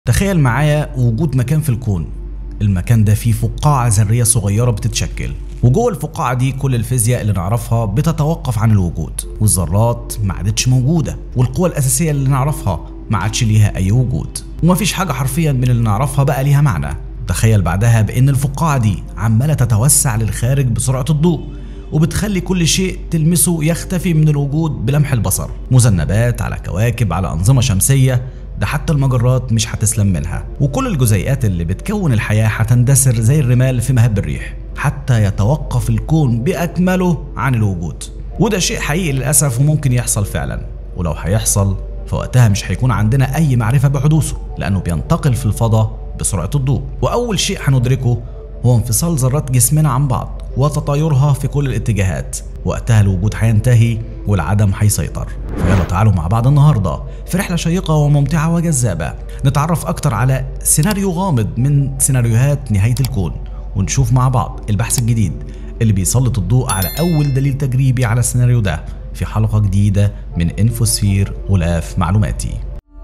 تخيل معايا وجود مكان في الكون المكان ده فيه فقاعة ذرية صغيرة بتتشكل وجوه الفقاعة دي كل الفيزياء اللي نعرفها بتتوقف عن الوجود والذرات ما عادتش موجودة والقوى الأساسية اللي نعرفها ما عادش ليها أي وجود ومفيش حاجة حرفيا من اللي نعرفها بقى ليها معنى تخيل بعدها بأن الفقاعة دي عمالة تتوسع للخارج بسرعة الضوء وبتخلي كل شيء تلمسه يختفي من الوجود بلمح البصر مذنبات على كواكب على أنظمة شمسية ده حتى المجرات مش هتسلم منها وكل الجزيئات اللي بتكون الحياة هتندثر زي الرمال في مهب الريح حتى يتوقف الكون بأكمله عن الوجود وده شيء حقيقي للأسف وممكن يحصل فعلا ولو هيحصل فوقتها مش هيكون عندنا أي معرفة بحدوثه لأنه بينتقل في الفضاء بسرعة الضوء وأول شيء هندركه هو انفصال ذرات جسمنا عن بعض وتطايرها في كل الاتجاهات وقتها الوجود هينتهي والعدم هيسيطر فيلا تعالوا مع بعض النهاردة في رحلة شيقة وممتعة وجذابة نتعرف أكتر على سيناريو غامض من سيناريوهات نهاية الكون ونشوف مع بعض البحث الجديد اللي بيسلط الضوء على أول دليل تجريبي على السيناريو ده في حلقة جديدة من انفوسفير غلاف معلوماتي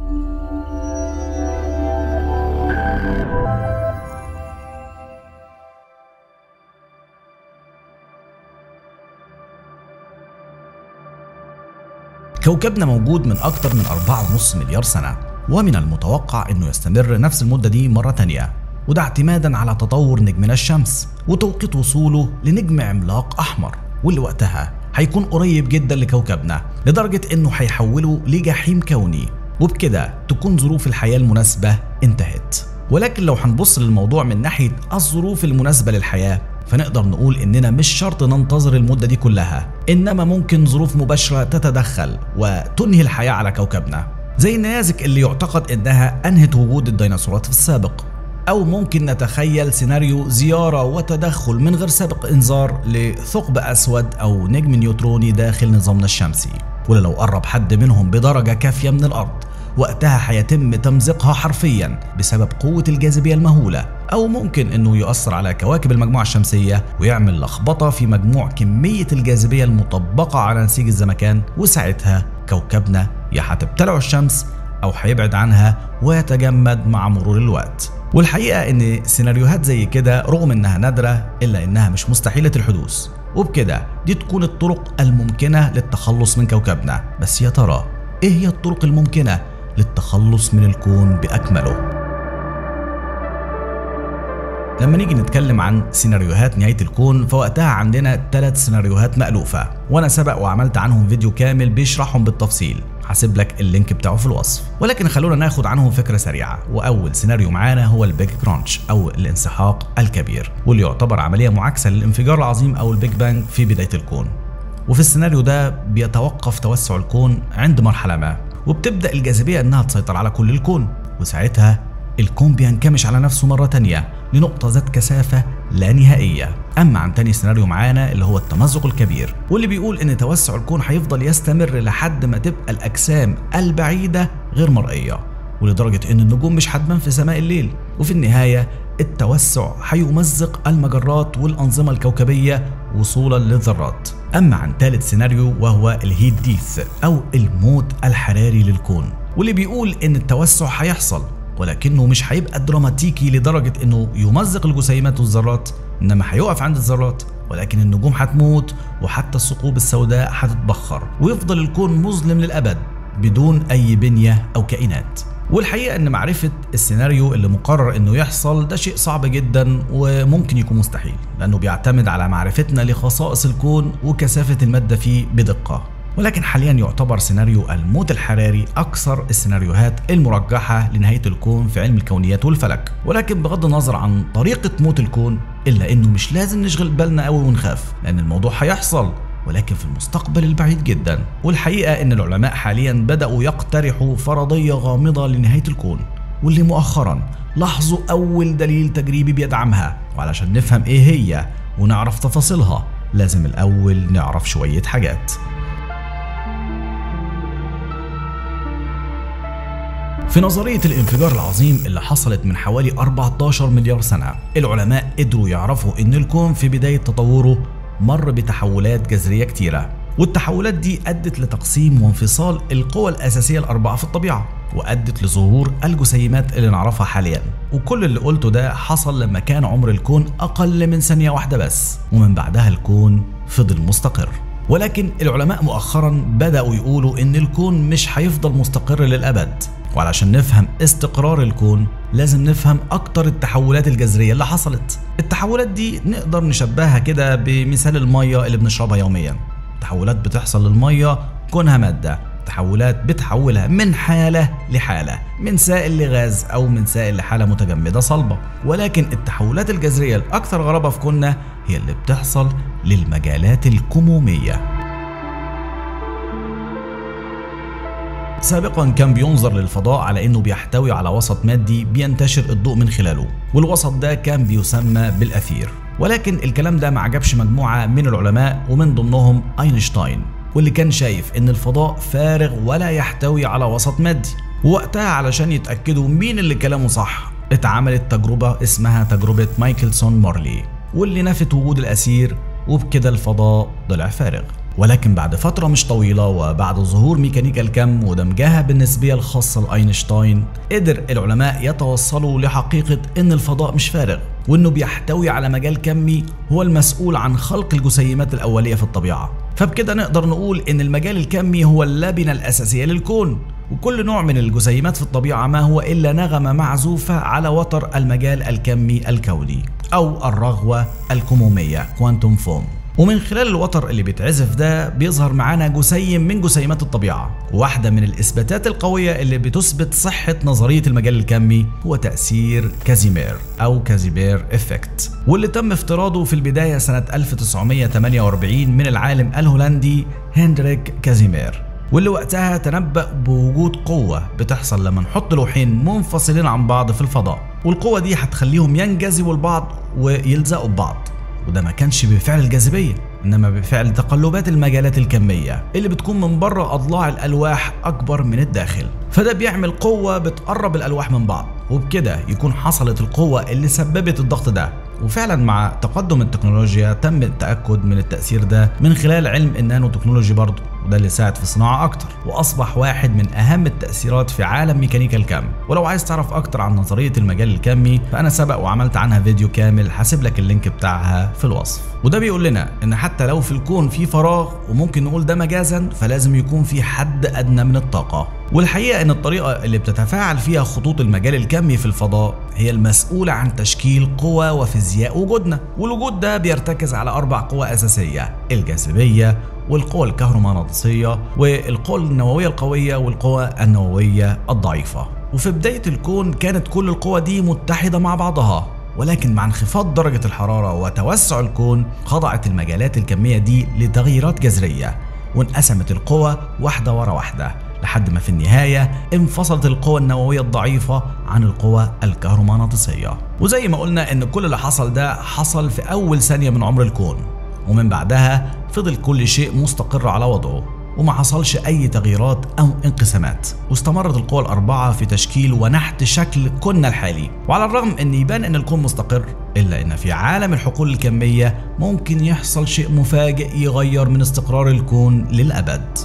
كوكبنا موجود من أكثر من 4.5 مليار سنة ومن المتوقع أنه يستمر نفس المدة دي مرة تانية وده اعتمادا على تطور نجمنا الشمس وتوقيت وصوله لنجم عملاق أحمر واللي وقتها هيكون قريب جدا لكوكبنا لدرجة أنه هيحوله لجحيم كوني وبكده تكون ظروف الحياة المناسبة انتهت ولكن لو هنبص للموضوع من ناحية الظروف المناسبة للحياة فنقدر نقول اننا مش شرط ننتظر المده دي كلها انما ممكن ظروف مباشره تتدخل وتنهي الحياه على كوكبنا زي النيازك اللي يعتقد انها انهت وجود الديناصورات في السابق او ممكن نتخيل سيناريو زياره وتدخل من غير سابق انذار لثقب اسود او نجم نيوتروني داخل نظامنا الشمسي ولو قرب حد منهم بدرجه كافيه من الارض وقتها هيتم تمزيقها حرفيا بسبب قوة الجاذبية المهولة أو ممكن إنه يؤثر على كواكب المجموعة الشمسية ويعمل لخبطة في مجموع كمية الجاذبية المطبقة على نسيج الزمكان وساعتها كوكبنا يا هتبتلعه الشمس أو هيبعد عنها ويتجمد مع مرور الوقت والحقيقة إن سيناريوهات زي كده رغم إنها نادرة إلا إنها مش مستحيلة الحدوث وبكده دي تكون الطرق الممكنة للتخلص من كوكبنا بس يا ترى إيه هي الطرق الممكنة للتخلص من الكون باكمله لما نيجي نتكلم عن سيناريوهات نهاية الكون فوقتها عندنا ثلاث سيناريوهات مألوفة وأنا سبق وعملت عنهم فيديو كامل بيشرحهم بالتفصيل هسيب لك اللينك بتاعه في الوصف ولكن خلونا ناخد عنهم فكرة سريعة وأول سيناريو معانا هو البيج كرانش أو الانسحاق الكبير واللي يعتبر عملية معاكسة للانفجار العظيم أو البيج بانج في بداية الكون وفي السيناريو ده بيتوقف توسع الكون عند مرحلة ما وبتبدأ الجاذبية إنها تسيطر على كل الكون وساعتها الكون بينكمش على نفسه مرة تانية لنقطة ذات كثافة لا نهائية أما عن تاني سيناريو معانا اللي هو التمزق الكبير واللي بيقول إن توسع الكون هيفضل يستمر لحد ما تبقى الأجسام البعيدة غير مرئية ولدرجة إن النجوم مش هتبان في سماء الليل وفي النهاية التوسع هيمزق المجرات والأنظمة الكوكبية وصولا للذرات أما عن ثالث سيناريو وهو الهيت ديث أو الموت الحراري للكون واللي بيقول إن التوسع هيحصل ولكنه مش هيبقى دراماتيكي لدرجة إنه يمزق الجسيمات والذرات إنما هيقف عند الذرات ولكن النجوم هتموت وحتى الثقوب السوداء هتتبخر ويفضل الكون مظلم للأبد بدون أي بنية أو كائنات والحقيقة إن معرفة السيناريو اللي مقرر إنه يحصل ده شيء صعب جدا وممكن يكون مستحيل لأنه بيعتمد على معرفتنا لخصائص الكون وكثافة المادة فيه بدقة ولكن حاليا يعتبر سيناريو الموت الحراري أكثر السيناريوهات المرجحة لنهاية الكون في علم الكونيات والفلك ولكن بغض النظر عن طريقة موت الكون إلا إنه مش لازم نشغل بالنا قوي ونخاف لأن الموضوع هيحصل ولكن في المستقبل البعيد جدا والحقيقة ان العلماء حاليا بدأوا يقترحوا فرضية غامضة لنهاية الكون واللي مؤخرا لاحظوا أول دليل تجريبي بيدعمها وعلشان نفهم إيه هي ونعرف تفاصيلها لازم الأول نعرف شوية حاجات في نظرية الانفجار العظيم اللي حصلت من حوالي 14 مليار سنة العلماء قدروا يعرفوا ان الكون في بداية تطوره مر بتحولات جذرية كتيرة والتحولات دي أدت لتقسيم وانفصال القوى الأساسية الأربعة في الطبيعة وأدت لظهور الجسيمات اللي نعرفها حاليا وكل اللي قلته ده حصل لما كان عمر الكون أقل من ثانية واحدة بس ومن بعدها الكون فضل مستقر ولكن العلماء مؤخرا بدأوا يقولوا إن الكون مش هيفضل مستقر للأبد وعلشان نفهم استقرار الكون لازم نفهم أكتر التحولات الجذرية اللي حصلت التحولات دي نقدر نشبهها كده بمثال المية اللي بنشربها يوميا تحولات بتحصل للمية كونها مادة تحولات بتحولها من حالة لحالة من سائل لغاز أو من سائل لحالة متجمدة صلبة ولكن التحولات الجذرية الأكثر غرابة في كوننا هي اللي بتحصل للمجالات الكمومية سابقا كان بينظر للفضاء على انه بيحتوي على وسط مادي بينتشر الضوء من خلاله والوسط ده كان بيسمى بالاثير ولكن الكلام ده ما عجبش مجموعه من العلماء ومن ضمنهم اينشتاين واللي كان شايف ان الفضاء فارغ ولا يحتوي على وسط مادي ووقتها علشان يتاكدوا مين اللي كلامه صح اتعملت تجربه اسمها تجربه مايكلسون مارلي واللي نفت وجود الاسير وبكده الفضاء طلع فارغ ولكن بعد فترة مش طويلة وبعد ظهور ميكانيكا الكم ودمجها بالنسبية الخاصة لأينشتاين قدر العلماء يتوصلوا لحقيقة إن الفضاء مش فارغ وإنه بيحتوي على مجال كمي هو المسؤول عن خلق الجسيمات الأولية في الطبيعة فبكده نقدر نقول إن المجال الكمي هو اللبنة الأساسية للكون وكل نوع من الجسيمات في الطبيعة ما هو إلا نغمة معزوفة على وتر المجال الكمي الكوني أو الرغوة الكمومية كوانتوم فوم ومن خلال الوتر اللي بيتعزف ده بيظهر معانا جسيم من جسيمات الطبيعة واحدة من الإثباتات القوية اللي بتثبت صحة نظرية المجال الكمي هو تأثير كازيمير أو كازيمير إفكت واللي تم افتراضه في البداية سنة 1948 من العالم الهولندي هندريك كازيمير واللي وقتها تنبأ بوجود قوة بتحصل لما نحط لوحين منفصلين عن بعض في الفضاء والقوة دي هتخليهم ينجذبوا لبعض ويلزقوا ببعض وده ما كانش بفعل الجاذبية إنما بفعل تقلبات المجالات الكمية اللي بتكون من بره أضلاع الألواح أكبر من الداخل فده بيعمل قوة بتقرب الألواح من بعض وبكده يكون حصلت القوة اللي سببت الضغط ده وفعلا مع تقدم التكنولوجيا تم التأكد من التأثير ده من خلال علم النانو تكنولوجي برضه وده اللي ساعد في الصناعة أكتر وأصبح واحد من أهم التأثيرات في عالم ميكانيكا الكم ولو عايز تعرف أكتر عن نظرية المجال الكمي فأنا سبق وعملت عنها فيديو كامل هسيب لك اللينك بتاعها في الوصف وده بيقول لنا إن حتى لو في الكون في فراغ وممكن نقول ده مجازا فلازم يكون في حد أدنى من الطاقة والحقيقة إن الطريقة اللي بتتفاعل فيها خطوط المجال الكمي في الفضاء هي المسؤولة عن تشكيل قوى وفيزياء وجودنا والوجود ده بيرتكز على أربع قوى أساسية الجاذبية والقوى الكهرومغناطيسية والقوى النووية القوية والقوى النووية الضعيفة وفي بداية الكون كانت كل القوى دي متحدة مع بعضها ولكن مع انخفاض درجة الحرارة وتوسع الكون خضعت المجالات الكمية دي لتغييرات جذرية وانقسمت القوى واحدة ورا واحدة لحد ما في النهاية انفصلت القوى النووية الضعيفة عن القوى الكهرومغناطيسية وزي ما قلنا ان كل اللي حصل ده حصل في اول ثانية من عمر الكون ومن بعدها فضل كل شيء مستقر على وضعه وما حصلش أي تغييرات أو انقسامات واستمرت القوى الأربعة في تشكيل ونحت شكل كوننا الحالي وعلى الرغم أن يبان أن الكون مستقر إلا أن في عالم الحقول الكمية ممكن يحصل شيء مفاجئ يغير من استقرار الكون للأبد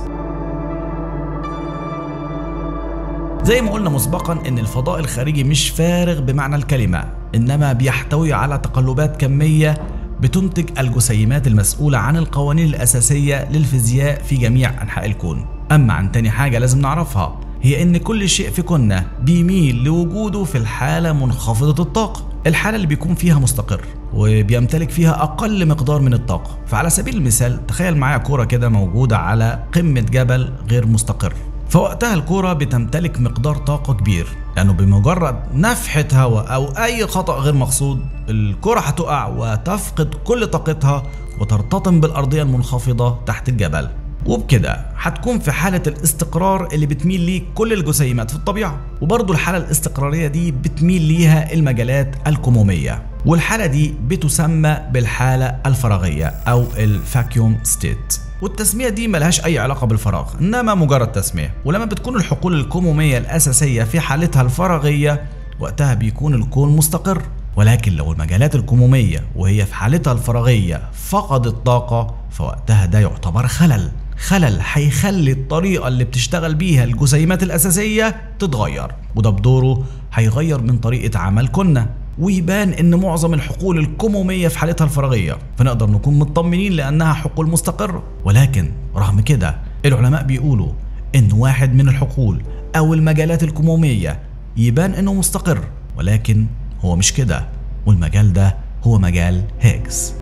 زي ما قلنا مسبقا ان الفضاء الخارجي مش فارغ بمعنى الكلمه انما بيحتوي على تقلبات كميه بتنتج الجسيمات المسؤولة عن القوانين الأساسية للفيزياء في جميع أنحاء الكون أما عن تاني حاجة لازم نعرفها هي إن كل شيء في كوننا بيميل لوجوده في الحالة منخفضة الطاقة الحالة اللي بيكون فيها مستقر وبيمتلك فيها أقل مقدار من الطاقة فعلى سبيل المثال تخيل معايا كورة كده موجودة على قمة جبل غير مستقر فوقتها الكرة بتمتلك مقدار طاقة كبير لأنه يعني بمجرد نفحة هواء أو أي خطأ غير مقصود الكرة هتقع وتفقد كل طاقتها وترتطم بالأرضية المنخفضة تحت الجبل وبكده هتكون في حالة الاستقرار اللي بتميل ليه كل الجسيمات في الطبيعة وبرضه الحالة الاستقرارية دي بتميل ليها المجالات الكمومية والحالة دي بتسمى بالحالة الفراغية أو الفاكيوم ستيت والتسمية دي ملهاش أي علاقة بالفراغ إنما مجرد تسمية ولما بتكون الحقول الكمومية الأساسية في حالتها الفراغية وقتها بيكون الكون مستقر ولكن لو المجالات الكمومية وهي في حالتها الفراغية فقدت طاقة فوقتها ده يعتبر خلل خلل هيخلي الطريقة اللي بتشتغل بيها الجسيمات الأساسية تتغير وده بدوره هيغير من طريقة عمل كنا ويبان ان معظم الحقول الكمومية في حالتها الفراغية فنقدر نكون مطمنين لانها حقول مستقرة ولكن رغم كده العلماء بيقولوا ان واحد من الحقول او المجالات الكمومية يبان انه مستقر ولكن هو مش كده والمجال ده هو مجال هيجز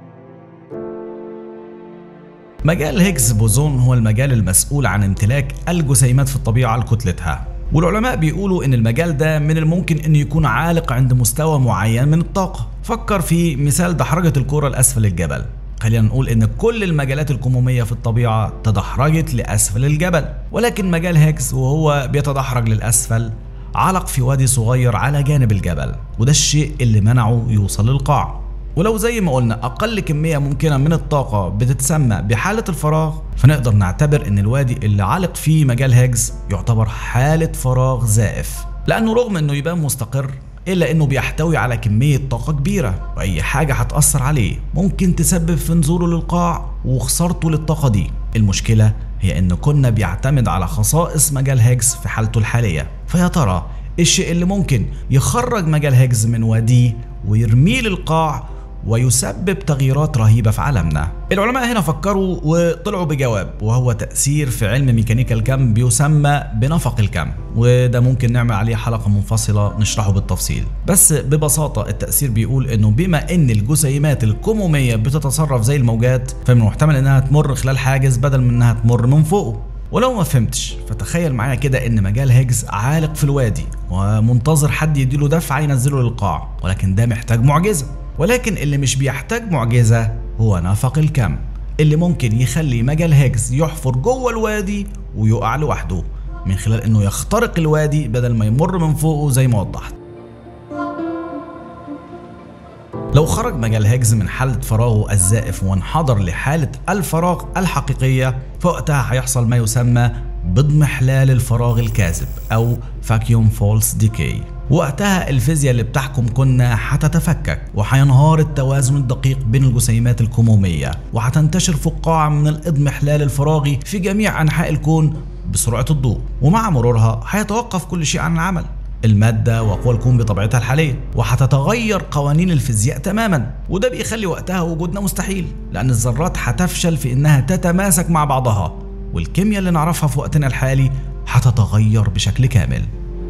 مجال هيجز بوزون هو المجال المسؤول عن امتلاك الجسيمات في الطبيعة لكتلتها والعلماء بيقولوا ان المجال ده من الممكن انه يكون عالق عند مستوى معين من الطاقة فكر في مثال دحرجة الكرة لأسفل الجبل خلينا نقول ان كل المجالات الكمومية في الطبيعة تدحرجت لأسفل الجبل ولكن مجال هيجز وهو بيتدحرج للأسفل علق في وادي صغير على جانب الجبل وده الشيء اللي منعه يوصل للقاع ولو زي ما قلنا أقل كمية ممكنة من الطاقة بتتسمى بحالة الفراغ فنقدر نعتبر إن الوادي اللي علق فيه مجال هيجز يعتبر حالة فراغ زائف لأنه رغم إنه يبان مستقر إلا إنه بيحتوي على كمية طاقة كبيرة وأي حاجة هتأثر عليه ممكن تسبب في نزوله للقاع وخسارته للطاقة دي المشكلة هي إن كنا بيعتمد على خصائص مجال هيجز في حالته الحالية فيا ترى الشيء اللي ممكن يخرج مجال هيجز من واديه ويرميه للقاع ويسبب تغييرات رهيبة في عالمنا العلماء هنا فكروا وطلعوا بجواب وهو تأثير في علم ميكانيكا الكم بيسمى بنفق الكم وده ممكن نعمل عليه حلقة منفصلة نشرحه بالتفصيل بس ببساطة التأثير بيقول انه بما ان الجسيمات الكمومية بتتصرف زي الموجات فمن المحتمل انها تمر خلال حاجز بدل من انها تمر من فوقه ولو ما فهمتش فتخيل معايا كده ان مجال هيجز عالق في الوادي ومنتظر حد يديله دفعه ينزله للقاع ولكن ده محتاج معجزه ولكن اللي مش بيحتاج معجزه هو نفق الكم اللي ممكن يخلي مجال هيجز يحفر جوه الوادي ويقع لوحده من خلال انه يخترق الوادي بدل ما يمر من فوقه زي ما وضحت لو خرج مجال هيجز من حالة فراغه الزائف وانحدر لحالة الفراغ الحقيقية فوقتها هيحصل ما يسمى بضمحلال الفراغ الكاذب أو فاكيوم فولس ديكي وقتها الفيزياء اللي بتحكم كنا هتتفكك وهينهار التوازن الدقيق بين الجسيمات الكمومية وهتنتشر فقاعة من الإضمحلال الفراغي في جميع أنحاء الكون بسرعة الضوء ومع مرورها هيتوقف كل شيء عن العمل المادة وقوى الكون بطبيعتها الحالية وهتتغير قوانين الفيزياء تماما وده بيخلي وقتها وجودنا مستحيل لأن الذرات هتفشل في إنها تتماسك مع بعضها والكيمياء اللي نعرفها في وقتنا الحالي هتتغير بشكل كامل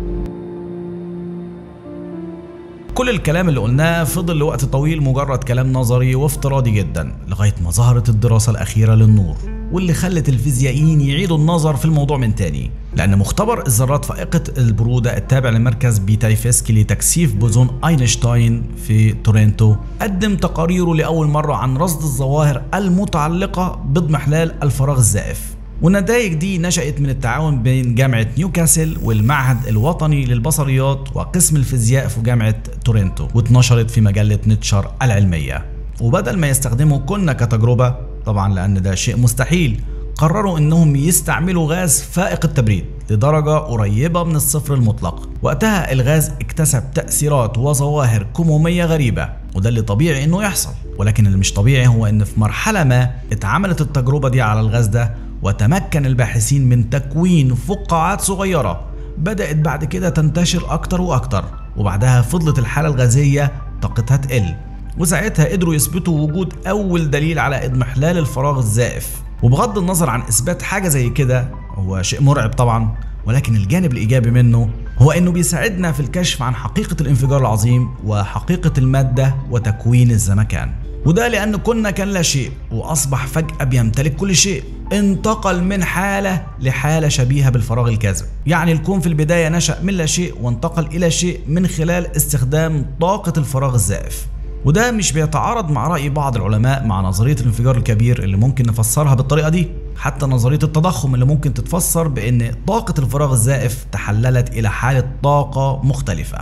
كل الكلام اللي قلناه فضل لوقت طويل مجرد كلام نظري وافتراضي جدا لغاية ما ظهرت الدراسة الأخيرة للنور واللي خلت الفيزيائيين يعيدوا النظر في الموضوع من تاني لأن مختبر الذرات فائقة البرودة التابع لمركز بيتايفسكي لتكثيف بوزون أينشتاين في تورنتو قدم تقاريره لأول مرة عن رصد الظواهر المتعلقة باضمحلال الفراغ الزائف والنتائج دي نشأت من التعاون بين جامعة نيوكاسل والمعهد الوطني للبصريات وقسم الفيزياء في جامعة تورنتو واتنشرت في مجلة نيتشر العلمية وبدل ما يستخدموا كنا كتجربة طبعا لأن ده شيء مستحيل قرروا انهم يستعملوا غاز فائق التبريد لدرجة قريبة من الصفر المطلق وقتها الغاز اكتسب تأثيرات وظواهر كمومية غريبة وده اللي طبيعي انه يحصل ولكن اللي مش طبيعي هو ان في مرحلة ما اتعملت التجربة دي على الغاز ده وتمكن الباحثين من تكوين فقاعات صغيرة بدأت بعد كده تنتشر أكتر وأكتر وبعدها فضلت الحالة الغازية طاقتها تقل وساعتها قدروا يثبتوا وجود أول دليل على إضمحلال الفراغ الزائف وبغض النظر عن إثبات حاجة زي كده هو شيء مرعب طبعا ولكن الجانب الإيجابي منه هو إنه بيساعدنا في الكشف عن حقيقة الانفجار العظيم وحقيقة المادة وتكوين الزمكان وده لأن كنا كان لا شيء وأصبح فجأة بيمتلك كل شيء انتقل من حالة لحالة شبيهة بالفراغ الكاذب يعني الكون في البداية نشأ من لا شيء وانتقل إلى شيء من خلال استخدام طاقة الفراغ الزائف وده مش بيتعارض مع رأي بعض العلماء مع نظرية الانفجار الكبير اللي ممكن نفسرها بالطريقة دي حتى نظرية التضخم اللي ممكن تتفسر بأن طاقة الفراغ الزائف تحللت إلى حالة طاقة مختلفة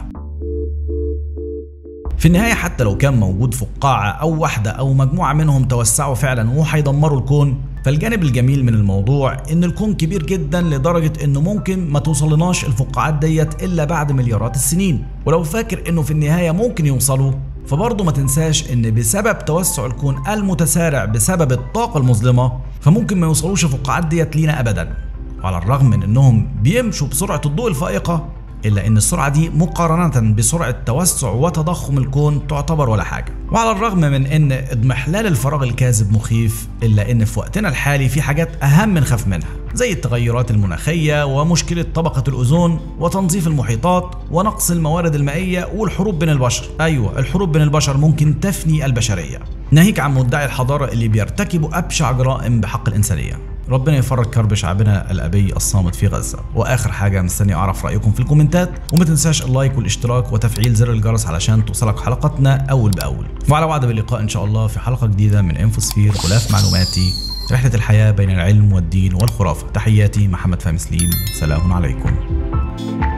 في النهاية حتى لو كان موجود فقاعة أو واحدة أو مجموعة منهم توسعوا فعلا وهيدمروا الكون فالجانب الجميل من الموضوع ان الكون كبير جدا لدرجة انه ممكن ما توصلناش الفقاعات ديت الا بعد مليارات السنين ولو فاكر انه في النهاية ممكن يوصلوا فبرضه ما تنساش ان بسبب توسع الكون المتسارع بسبب الطاقة المظلمة فممكن ما يوصلوش الفقاعات ديت لينا ابدا وعلى الرغم من انهم بيمشوا بسرعه الضوء الفائقه الا ان السرعه دي مقارنه بسرعه توسع وتضخم الكون تعتبر ولا حاجه وعلى الرغم من ان اضمحلال الفراغ الكاذب مخيف الا ان في وقتنا الحالي في حاجات اهم نخاف منها زي التغيرات المناخيه ومشكله طبقه الاوزون وتنظيف المحيطات ونقص الموارد المائيه والحروب بين البشر ايوه الحروب بين البشر ممكن تفني البشريه ناهيك عن مدعي الحضاره اللي بيرتكبوا ابشع جرائم بحق الانسانيه ربنا يفرج كرب شعبنا الابي الصامت في غزه واخر حاجه مستني اعرف رايكم في الكومنتات وما تنساش اللايك والاشتراك وتفعيل زر الجرس علشان توصلك حلقاتنا اول باول وعلى وعد باللقاء ان شاء الله في حلقه جديده من انفوسفير غلاف معلوماتي رحله الحياه بين العلم والدين والخرافه تحياتي محمد فهمي سليم سلام عليكم